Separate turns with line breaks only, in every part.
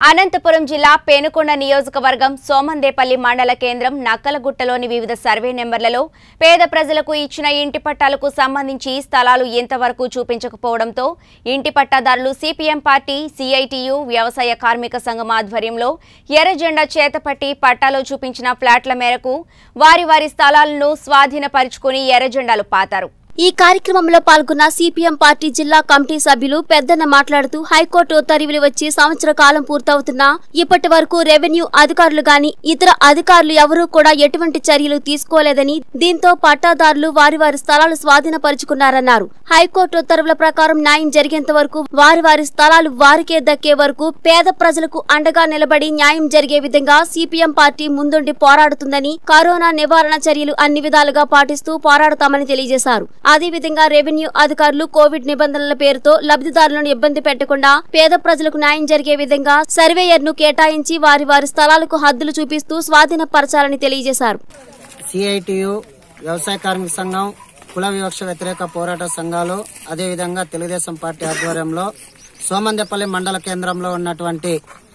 అనంతపురం జిల్లా పేనుకొండ నియోజకవర్గం సోమందేపల్లి మండల కేంద్రం నక్కలగుట్టలోని వివిధ సర్వే నెంబర్లలో పేద ప్రజలకు ఇచ్చిన ఇంటి పట్టాలకు సంబంధించి స్థలాలు ఎంతవరకు చూపించకపోవడంతో ఇంటి పట్టాదారులు సిపిఎం పార్టీ సిఐటియు వ్యవసాయ కార్మిక సంఘం ఆధ్వర్యంలో ఎర్ర జెండా చేతపట్టి పట్టాలో చూపించిన ఫ్లాట్ల మేరకు వారి వారి స్థలాలను స్వాధీనపరుచుకుని ఎర్ర జెండాలు పాతారు
ఈ కార్యక్రమంలో పాల్గొన్న సిపిఎం పార్టీ జిల్లా కమిటీ సభ్యులు పెద్దన్న మాట్లాడుతూ హైకోర్టు ఉత్తర్వులు వచ్చి సంవత్సర కాలం పూర్తవుతున్నా ఇప్పటి వరకు రెవెన్యూ అధికారులు గాని ఇతర అధికారులు ఎవరూ కూడా ఎటువంటి చర్యలు తీసుకోలేదని దీంతో పట్టాదారులు వారి వారి స్థలాలు స్వాధీనపరుచుకున్నారన్నారు హైకోర్టు ఉత్తర్వుల ప్రకారం న్యాయం జరిగేంత వరకు వారి వారి స్థలాలు వారికే దక్కే వరకు పేద ప్రజలకు అండగా నిలబడి న్యాయం జరిగే విధంగా సిపిఎం పార్టీ ముందుండి పోరాడుతుందని కరోనా నివారణ చర్యలు అన్ని విధాలుగా పాటిస్తూ పోరాడతామని తెలియజేశారు అదేవిధంగా రెవెన్యూ అధికారులు కోవిడ్ నిబంధనల పేరుతో లబ్ధిదారులను ఇబ్బంది పెట్టకుండా పేద ప్రజలకు న్యాయం జరిగే విధంగా సర్వేయర్ ను కేటాయించి వారి వారి స్థలాలకు హద్దులు చూపిస్తూ స్వాధీనపరచాలని తెలియజేశారు
సిఐటియు వ్యవసాయ కార్మిక సంఘం కుల వివక్ష వ్యతిరేక పోరాట సంఘాలు అదేవిధంగా తెలుగుదేశం పార్టీ ఆధ్వర్యంలో సోమందెపల్లి మండల కేంద్రంలో ఉన్నటువంటి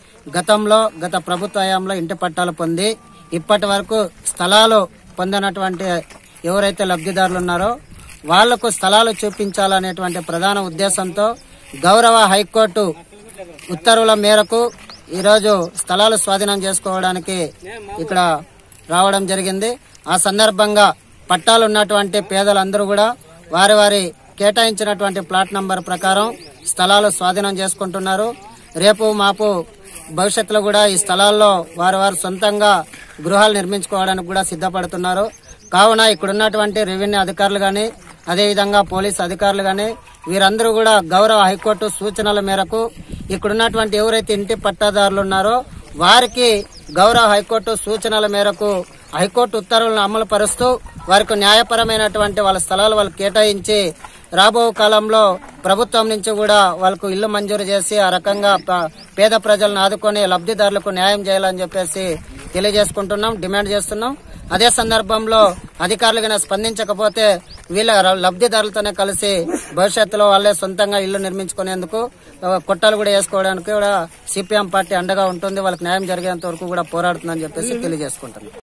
గతంలో గత ప్రభుత్వ హయాంలో ఇంటి పట్టాలు పొంది ఇప్పటి వరకు స్థలాలు పొందినటువంటి ఎవరైతే లబ్ధిదారులు ఉన్నారో వాళ్లకు స్థలాలు చూపించాలనేటువంటి ప్రధాన ఉద్దేశంతో గౌరవ హైకోర్టు ఉత్తర్వుల మేరకు ఈరోజు స్థలాలు స్వాధీనం చేసుకోవడానికి ఇక్కడ రావడం జరిగింది ఆ సందర్భంగా పట్టాలు ఉన్నటువంటి పేదలందరూ కూడా వారి వారి కేటాయించినటువంటి ప్లాట్ నంబర్ ప్రకారం స్థలాలు స్వాధీనం చేసుకుంటున్నారు రేపు మాపు భవిష్యత్తులో కూడా ఈ స్థలాల్లో వారు వారు సొంతంగా గృహాలు నిర్మించుకోవడానికి కూడా సిద్ధపడుతున్నారు కావున ఇక్కడ ఉన్నటువంటి రెవెన్యూ అధికారులు గాని అదేవిధంగా పోలీస్ అధికారులు గాని వీరందరూ కూడా గౌరవ హైకోర్టు సూచనల మేరకు ఇక్కడ ఉన్నటువంటి ఎవరైతే ఇంటి పట్టాదారులు ఉన్నారో వారికి గౌరవ హైకోర్టు సూచనల మేరకు హైకోర్టు ఉత్తర్వులను అమలు పరుస్తూ వారికి న్యాయపరమైనటువంటి వాళ్ళ స్థలాలు వాళ్ళు కేటాయించి రాబో కాలంలో ప్రభుత్వం నుంచి కూడా వాళ్ళకు ఇల్లు మంజూరు చేసి ఆ రకంగా ప- పేద ప్రజలను ఆదుకొని లబ్ధిదారులకు న్యాయం చేయాలని చెప్పేసి తెలియజేసుకుంటున్నాం డిమాండ్ చేస్తున్నాం అదే సందర్భంలో అధికారులు కనుక స్పందించకపోతే వీళ్ళ ర- లబ్ధిదారులతోనే కలిసి భవిష్యత్తులో వాళ్ళే సొంతంగా ఇల్లు నిర్మించుకునేందుకు ఆ, కొట్టాలు కూడా వేసుకోవడానికి కూడా సిపిఎం పార్టీ అండగా ఉంటుంది వాళ్ళకి న్యాయం జరిగేంత వరకు కూడా పోరాడుతుందని చెప్పేసి తెలియజేసుకుంటున్నాం